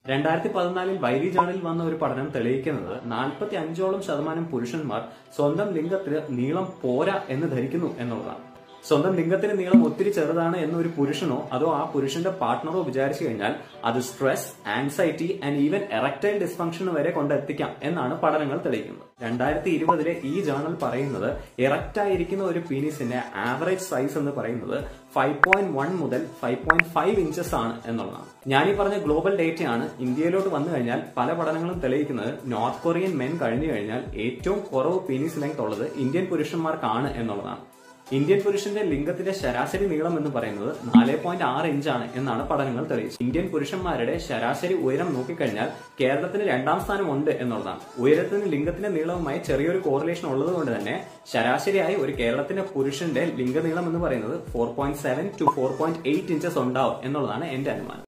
രണ്ടായിരത്തി പതിനാലിൽ വൈലി ജേണലിൽ വന്ന ഒരു പഠനം തെളിയിക്കുന്നത് നാൽപ്പത്തി അഞ്ചോളം ശതമാനം പുരുഷന്മാർ സ്വന്തം ലിംഗത്തിന് നീളം പോരാ എന്ന് ധരിക്കുന്നു എന്നുള്ളതാണ് സ്വന്തം ലിംഗത്തിന് നീളം ഒത്തിരി ചെറുതാണ് എന്ന് ഒരു പുരുഷനോ അതോ ആ പുരുഷന്റെ പാർട്ട്ണറോ വിചാരിച്ചു കഴിഞ്ഞാൽ അത് stress anxiety and even erectile dysfunction വരെ കൊണ്ടെത്തിക്കാം എന്നാണ് പഠനങ്ങൾ തെളിയിക്കുന്നത് രണ്ടായിരത്തി ഇരുപതിലെ ഈ ജേണൽ പറയുന്നത് എറക്റ്റ് ആയിരിക്കുന്ന ഒരു പീനിസിന്റെ ആവറേജ് സൈസ് എന്ന് പറയുന്നത് ഫൈവ് പോയിന്റ് വൺ മുതൽ ഫൈവ് പോയിന്റ് ഫൈവ് ഇഞ്ചസ് ആണ് എന്നുള്ളതാണ് ഞാൻ ഈ പറഞ്ഞ ഗ്ലോബൽ ഡേറ്റയാണ് ഇന്ത്യയിലോട്ട് വന്നു കഴിഞ്ഞാൽ പല പഠനങ്ങളും തെളിയിക്കുന്നത് നോർത്ത് കൊറിയൻ മെൻ കഴിഞ്ഞു കഴിഞ്ഞാൽ ഏറ്റവും കുറവ് പീനിസ് ലെങ്ത് ഉള്ളത് ഇന്ത്യൻ പുരുഷന്മാർക്കാണ് എന്നുള്ളതാണ് ഇന്ത്യൻ പുരുഷന്റെ ലിംഗത്തിന്റെ ശരാശരി നീളം എന്ന് പറയുന്നത് നാല് പോയിന്റ് ആറ് ഇഞ്ചാണ് എന്നാണ് പഠനങ്ങൾ തെളിയിച്ചത് ഇന്ത്യൻ പുരുഷന്മാരുടെ ശരാശരി ഉയരം നോക്കിക്കഴിഞ്ഞാൽ കേരളത്തിന് രണ്ടാം സ്ഥാനം ഉണ്ട് എന്നുള്ളതാണ് ഉയരത്തിന് ലിംഗത്തിന്റെ നീളവുമായി ചെറിയൊരു കോറിലേഷൻ ഉള്ളത് കൊണ്ട് തന്നെ ശരാശരിയായി ഒരു കേരളത്തിന്റെ പുരുഷന്റെ ലിംഗനീളം എന്ന് പറയുന്നത് four point seven to four point eight inches ഉണ്ടാവും എന്നുള്ളതാണ് എന്റെ അനുമാനം